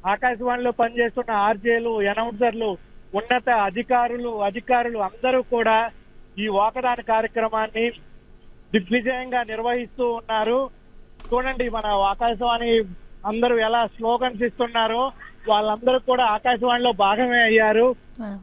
ఆకాశవాణిలో పనిచేస్తున్న ఆర్జేలు అనౌన్సర్లు ఉన్నత అధికారులు అధికారులు అందరూ కూడా ఈ వాకదాని కార్యక్రమాన్ని దిగ్విజయంగా నిర్వహిస్తూ ఉన్నారు చూడండి మన ఆకాశవాణి అందరూ ఎలా స్లోగన్స్ ఇస్తున్నారో వాళ్ళందరూ కూడా ఆకాశవాణిలో భాగమే అయ్యారు Wow.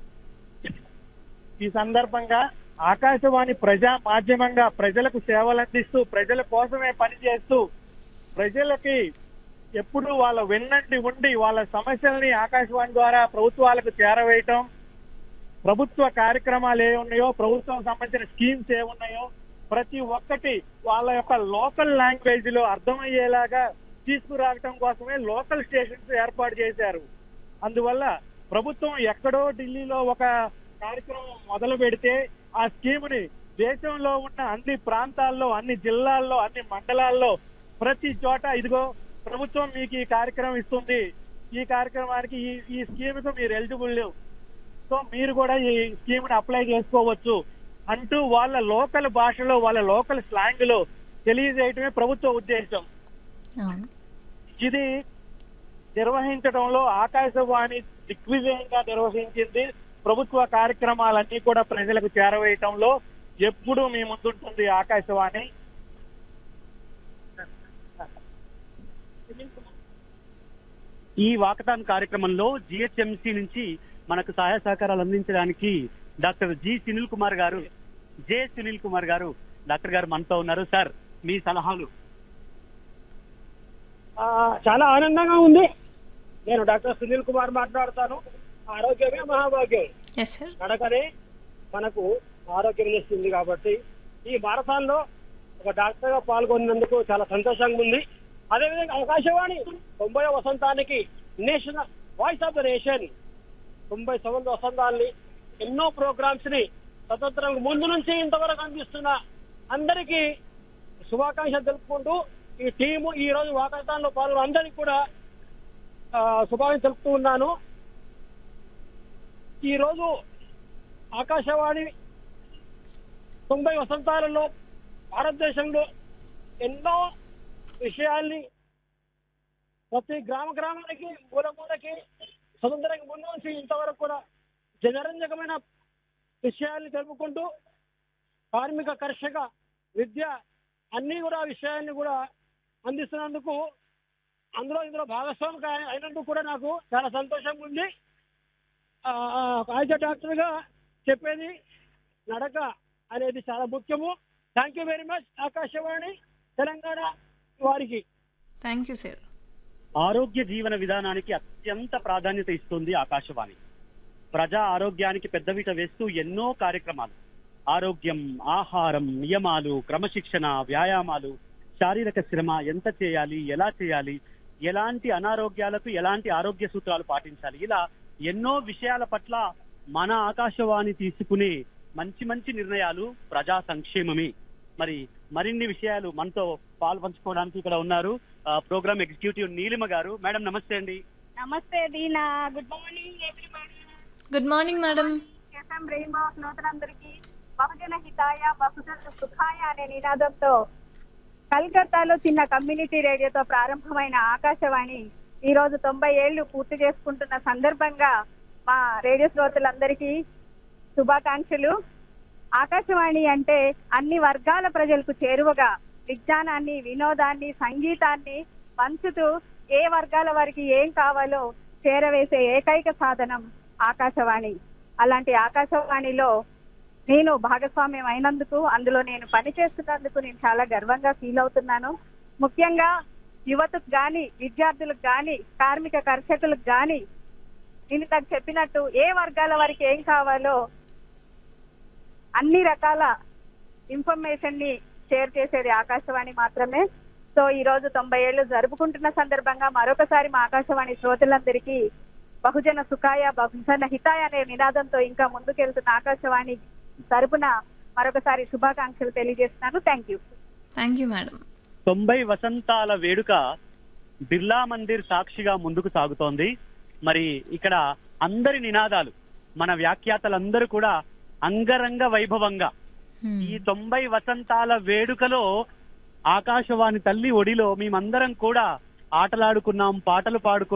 ఈ సందర్భంగా ఆకాశవాణి ప్రజా మాధ్యమంగా ప్రజలకు సేవలు అందిస్తూ ప్రజల కోసమే పనిచేస్తూ ప్రజలకి ఎప్పుడు వాళ్ళ వెన్నంటి ఉండి వాళ్ళ సమస్యల్ని ఆకాశవాణి ద్వారా ప్రభుత్వాలకు చేరవేయటం ప్రభుత్వ కార్యక్రమాలు ఏ ఉన్నాయో ప్రభుత్వం సంబంధించిన స్కీమ్స్ ఏ ఉన్నాయో ప్రతి ఒక్కటి వాళ్ళ యొక్క లోకల్ లాంగ్వేజ్ లో అర్థమయ్యేలాగా తీసుకురావటం కోసమే లోకల్ స్టేషన్స్ ఏర్పాటు చేశారు అందువల్ల ప్రభుత్వం ఎక్కడో ఢిల్లీలో ఒక కార్యక్రమం మొదలు పెడితే ఆ స్కీమ్ ని దేశంలో ఉన్న అన్ని ప్రాంతాల్లో అన్ని జిల్లాల్లో అన్ని మండలాల్లో ప్రతి చోట ఇదిగో ప్రభుత్వం మీకు ఈ కార్యక్రమం ఇస్తుంది ఈ కార్యక్రమానికి ఈ ఈ స్కీమ్ కు మీరు ఎలిజిబుల్ లేవు సో మీరు కూడా ఈ స్కీమ్ ని అప్లై చేసుకోవచ్చు అంటూ వాళ్ళ లోకల్ భాషలో వాళ్ళ లోకల్ స్లాంగ్ లో తెలియజేయటమే ప్రభుత్వ ఉద్దేశం అవును ఇది నిర్వహించడంలో ఆకాశవాణి దిగ్విజయంగా నిర్వహించింది ప్రభుత్వ కార్యక్రమాలన్నీ కూడా ప్రజలకు చేరవేయటంలో ఎప్పుడూ మీ ముందుంటుంది ఆకాశవాణి ఈ వాకథాన్ కార్యక్రమంలో జిహెచ్ఎంసి నుంచి మనకు సహాయ సహకారాలు అందించడానికి డాక్టర్ జి సునీల్ కుమార్ గారు జె సునీల్ కుమార్ గారు డాక్టర్ గారు మనతో ఉన్నారు సార్ మీ సలహాలు ఆ, చాలా ఆనందంగా ఉంది నేను డాక్టర్ సునీల్ కుమార్ మాట్లాడతాను ఆరోగ్యమే మహాభాగ్యం ఎస్ సార్ నడకనే మనకు ఆరోగ్యం ఇస్తుంది కాబట్టి ఈ మారథాన్ లో ఒక డాక్టర్ గా పాల్గొన్నందుకు చాలా సంతోషంగా ఉంది అదేవిధంగా ఆకాశవాణి తొంభై వసంతానికి national voice of the nation తొంభై సంవత్సర వసంతాల్ని ఎన్నో ప్రోగ్రామ్స్ ని స్వతంత్రం ముందు నుంచి ఇంతవరకు అందిస్తున్న అందరికీ శుభాకాంక్షలు తెలుపుకుంటూ ఈ టీము ఈ రోజు వాకథాన్లో పాల్గొన్న అందరికీ కూడా ఆ, శుభాకాంక్షలు తెలుపుతూ ఉన్నాను ఈ రోజు ఆకాశవాణి తొంభై వసంతాలలో భారతదేశంలో ఎన్నో విషయాల్ని ప్రతి గ్రామ గ్రామానికి మూల మూలకి స్వతంత్రానికి ముందు నుంచి ఇంతవరకు కూడా జనరంజకమైన విషయాల్ని తెలుపుకుంటూ కార్మిక కర్షక విద్య అన్ని కూడా విషయాన్ని కూడా అందిస్తున్నందుకు అందులో ఇందులో భాగస్వామి కా- అయినందుకు కూడా నాకు చాలా సంతోషంగా ఉంది ఆ, ఆ, ఆయుధ డాక్టర్ గా చెప్పేది నడక అనేది చాలా ముఖ్యము thank you very much Akashvani Telangana వారికి థ్యాంక్ యూ సార్ ఆరోగ్య జీవన విధానానికి అత్యంత ప్రాధాన్యత ఇస్తుంది ఆకాశవాణి ప్రజా ఆరోగ్యానికి పెద్దవీట వేస్తూ ఎన్నో కార్యక్రమాలు ఆరోగ్యం ఆహారం నియమాలు క్రమశిక్షణ వ్యాయామాలు శారీరక శ్రమ ఎంత చేయాలి ఎలా చేయాలి ఎలాంటి అనారోగ్యాలకు ఎలాంటి ఆరోగ్య సూత్రాలు పాటించాలి ఇలా ఎన్నో విషయాల పట్ల మన ఆకాశవాణి తీసుకునే మంచి మంచి నిర్ణయాలు ప్రజా సంక్షేమమే మరి మరిన్ని విషయాలు మనతో పాలు పంచుకోవడానికి ఇక్కడ ఉన్నారు ఆ, ప్రోగ్రామ్ ఎగ్జిక్యూటివ్ నీలిమ గారు మేడం నమస్తే అండి నమస్తే Deena good morning everybody good morning madam FM rainbow శ్రోతలందరికీ బహుజన హితాయ బహుజన సుఖాయ అనే నినాదంతో కలకత్తాలో చిన్న కమ్యూనిటీ రేడియోతో ప్రారంభమైన ఆకాశవాణి ఈ రోజు తొంభై ఏళ్లు పూర్తి చేసుకుంటున్న సందర్భంగా మా రేడియో శ్రోతలందరికీ శుభాకాంక్షలు ఆకాశవాణి అంటే అన్ని వర్గాల ప్రజలకు చేరువగా విజ్ఞానాన్ని వినోదాన్ని సంగీతాన్ని పంచుతూ ఏ వర్గాల వారికి ఏం కావాలో చేరవేసే ఏకైక సాధనం ఆకాశవాణి అలాంటి ఆకాశవాణిలో నేను భాగస్వామ్యం అయినందుకు అందులో నేను పని చేస్తున్నందుకు నేను చాలా గర్వంగా ఫీల్ అవుతున్నాను ముఖ్యంగా యువతకు గాని విద్యార్థులకు గాని కార్మిక కర్షకులకు గాని నేను నాకు చెప్పినట్టు ఏ వర్గాల వారికి ఏం కావాలో అన్ని రకాల ఇన్ఫర్మేషన్ ని షేర్ చేసేది ఆకాశవాణి మాత్రమే సో ఈ రోజు తొంభై ఏళ్లు జరుపుకుంటున్న సందర్భంగా మరొకసారి మా ఆకాశవాణి శ్రోతలందరికీ బహుజన సుఖాయ బహుజన హితాయ అనే నినాదంతో ఇంకా ముందుకెళ్తున్న ఆకాశవాణి తరపున మరొకసారి శుభాకాంక్షలు తెలియజేస్తున్నాను thank you thank you madam తొంభై వసంతాల వేడుక బిర్లా మందిర్ సాక్షిగా ముందుకు సాగుతోంది మరి ఇక్కడ అందరి నినాదాలు మన వ్యాఖ్యాతలందరూ కూడా అంగరంగ వైభవంగా ఈ తొంభై వసంతాల వేడుకలో ఆకాశవాణి తల్లి ఒడిలో మేమందరం కూడా ఆటలాడుకున్నాం పాటలు పాడుకున్నాం